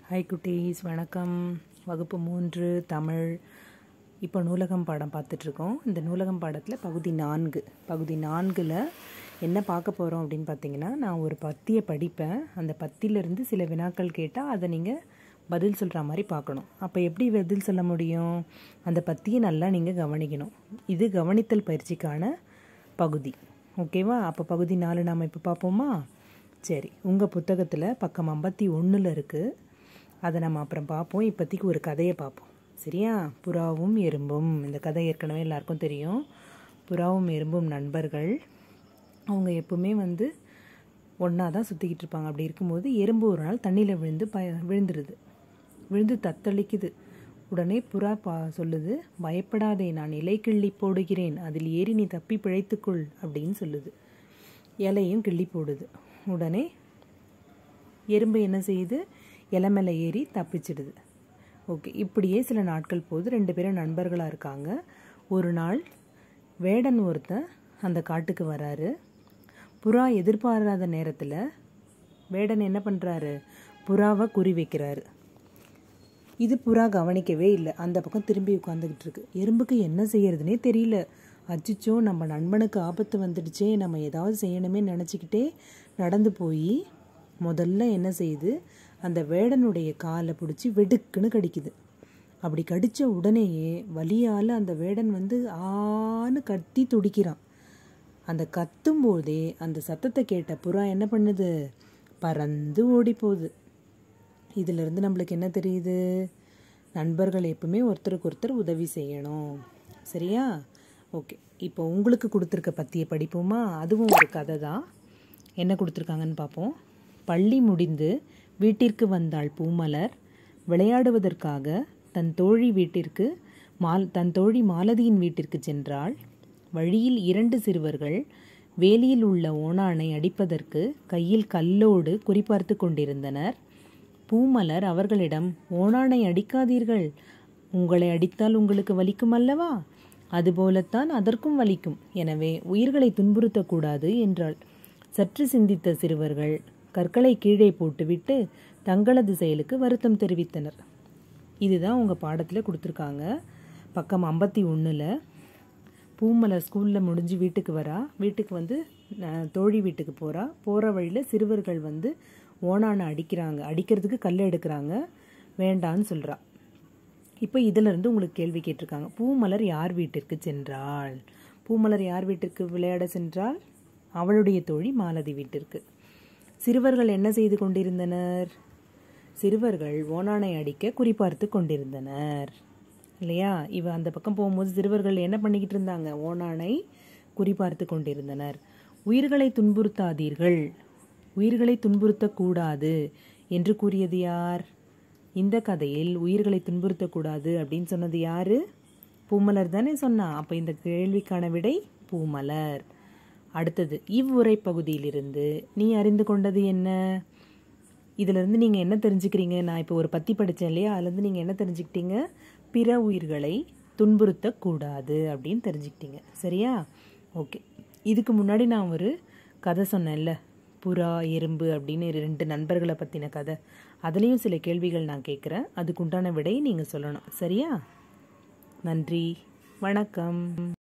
hi குட்டீஸ் வணக்கம் வகுப்பு மூன்று தமிழ் இப்போ நூலகம் பாடம் பார்த்துட்ருக்கோம் இந்த நூலகம் பாடத்தில் பகுதி நான்கு பகுதி நான்கில் என்ன பார்க்க போகிறோம் அப்படின்னு பார்த்தீங்கன்னா நான் ஒரு பத்தியை படிப்பேன் அந்த பத்தியிலிருந்து சில வினாக்கள் கேட்டால் அதை நீங்கள் பதில் சொல்கிற மாதிரி பார்க்கணும் அப்போ எப்படி பதில் சொல்ல முடியும் அந்த பத்தியை நல்லா நீங்கள் கவனிக்கணும் இது கவனித்தல் பயிற்சிக்கான பகுதி ஓகேவா அப்போ பகுதி நாலு நாம் இப்போ பார்ப்போமா சரி உங்கள் புத்தகத்தில் பக்கம் ஐம்பத்தி ஒன்றில் இருக்குது அதை நம்ம அப்புறம் பார்ப்போம் இப்போதைக்கு ஒரு கதையை பார்ப்போம் சரியா புறாவும் எறும்பும் இந்த கதை ஏற்கனவே எல்லாருக்கும் தெரியும் புறாவும் எறும்பும் நண்பர்கள் அவங்க எப்பவுமே வந்து ஒன்றா தான் சுற்றிக்கிட்டு இருப்பாங்க அப்படி இருக்கும்போது எறும்பு ஒரு நாள் தண்ணியில் விழுந்து ப விழுந்துருது விழுந்து தத்தளிக்குது உடனே புறா பா சொல்லுது பயப்படாதே நான் இலை கிள்ளி போடுகிறேன் அதில் ஏறி நீ தப்பி பிழைத்துக்கொள் அப்படின்னு சொல்லுது இலையும் கிள்ளி போடுது உடனே எறும்பு என்ன செய்யுது இலை மேலே ஏறி தப்பிச்சிடுது ஓகே இப்படியே சில நாட்கள் போது ரெண்டு பேரும் நண்பர்களாக இருக்காங்க ஒரு நாள் வேடன் ஒருத்தன் அந்த காட்டுக்கு வராரு புறா எதிர்பாராத நேரத்தில் வேடன் என்ன பண்ணுறாரு புறாவை குறி வைக்கிறாரு இது புறா கவனிக்கவே இல்லை அந்த பக்கம் திரும்பி உட்காந்துக்கிட்டு இருக்கு எறும்புக்கு என்ன செய்யறதுனே தெரியல அச்சிச்சோ நம்ம நண்பனுக்கு ஆபத்து வந்துடுச்சே நம்ம ஏதாவது செய்யணுமே நினச்சிக்கிட்டே நடந்து போய் முதல்ல என்ன செய்யுது அந்த வேடனுடைய காலை பிடிச்சி வெடுக்குன்னு கடிக்குது அப்படி கடித்த உடனேயே வலியால் அந்த வேடன் வந்து ஆன்னு கத்தி துடிக்கிறான் அந்த கத்தும் போதே அந்த சத்தத்தை கேட்ட புறா என்ன பண்ணுது பறந்து ஓடி போகுது இதிலிருந்து நம்மளுக்கு என்ன தெரியுது நண்பர்கள் எப்பவுமே ஒருத்தருக்கு ஒருத்தர் உதவி செய்யணும் சரியா ஓகே இப்போ உங்களுக்கு கொடுத்துருக்க பற்றிய படிப்போமா அதுவும் ஒரு கதை தான் என்ன கொடுத்துருக்காங்கன்னு பார்ப்போம் பள்ளி முடிந்து வீட்டிற்கு வந்தாள் பூமலர் விளையாடுவதற்காக தன் தோழி வீட்டிற்கு மால் தன் தோழி மாலதியின் வீட்டிற்கு சென்றாள் வழியில் இரண்டு சிறுவர்கள் வேலியில் உள்ள ஓணானை அடிப்பதற்கு கையில் கல்லோடு குறிபார்த்து கொண்டிருந்தனர் பூமலர் அவர்களிடம் ஓணானை அடிக்காதீர்கள் உங்களை அடித்தால் உங்களுக்கு வலிக்கும் அல்லவா அதுபோலத்தான் அதற்கும் வலிக்கும் எனவே உயிர்களை துன்புறுத்தக்கூடாது என்றாள் சற்று சிந்தித்த சிறுவர்கள் கற்களை கீழே போட்டுவிட்டு தங்களது செயலுக்கு வருத்தம் தெரிவித்தனர் இதுதான் உங்கள் பாடத்தில் கொடுத்துருக்காங்க பக்கம் ஐம்பத்தி ஒன்றில் பூமலர் ஸ்கூலில் முடிஞ்சு வீட்டுக்கு வரா வீட்டுக்கு வந்து தோழி வீட்டுக்கு போகிறா போகிற வழியில் சிறுவர்கள் வந்து ஓனானை அடிக்கிறாங்க அடிக்கிறதுக்கு கல் எடுக்கிறாங்க வேண்டான்னு சொல்கிறா இப்போ இதிலிருந்து உங்களுக்கு கேள்வி கேட்டிருக்காங்க பூமலர் யார் வீட்டிற்கு சென்றாள் பூமலர் யார் வீட்டிற்கு விளையாட சென்றால் அவளுடைய தோழி மாலதி வீட்டிற்கு சிறுவர்கள் என்ன செய்து கொண்டிருந்தனர் சிறுவர்கள் ஓனானை அடிக்க குறிப்பார்த்து கொண்டிருந்தனர் இல்லையா இவ அந்த பக்கம் போகும்போது சிறுவர்கள் என்ன பண்ணிக்கிட்டு இருந்தாங்க ஓனானை குறிபார்த்து கொண்டிருந்தனர் உயிர்களை துன்புறுத்தாதீர்கள் உயிர்களை துன்புறுத்தக்கூடாது என்று கூறியது யார் இந்த கதையில் உயிர்களை துன்புறுத்தக்கூடாது அப்படின்னு சொன்னது யாரு பூமலர் தானே சொன்னா அப்போ இந்த கேள்விக்கான விடை பூமலர் அடுத்தது இவ்வுரை பகுதியிலிருந்து நீ அறிந்து கொண்டது என்ன இதிலிருந்து நீங்கள் என்ன தெரிஞ்சுக்கிறீங்க நான் இப்போ ஒரு பத்தி படித்தேன் இல்லையா அதுலேருந்து நீங்கள் என்ன தெரிஞ்சுக்கிட்டீங்க பிற உயிர்களை துன்புறுத்தக்கூடாது அப்படின்னு தெரிஞ்சுக்கிட்டீங்க சரியா ஓகே இதுக்கு முன்னாடி நான் ஒரு கதை சொன்னேன்ல புறா எறும்பு அப்படின்னு ரெண்டு நண்பர்களை பற்றின கதை அதுலேயும் சில கேள்விகள் நான் கேட்குறேன் அதுக்குண்டான விடையை நீங்கள் சொல்லணும் சரியா நன்றி வணக்கம்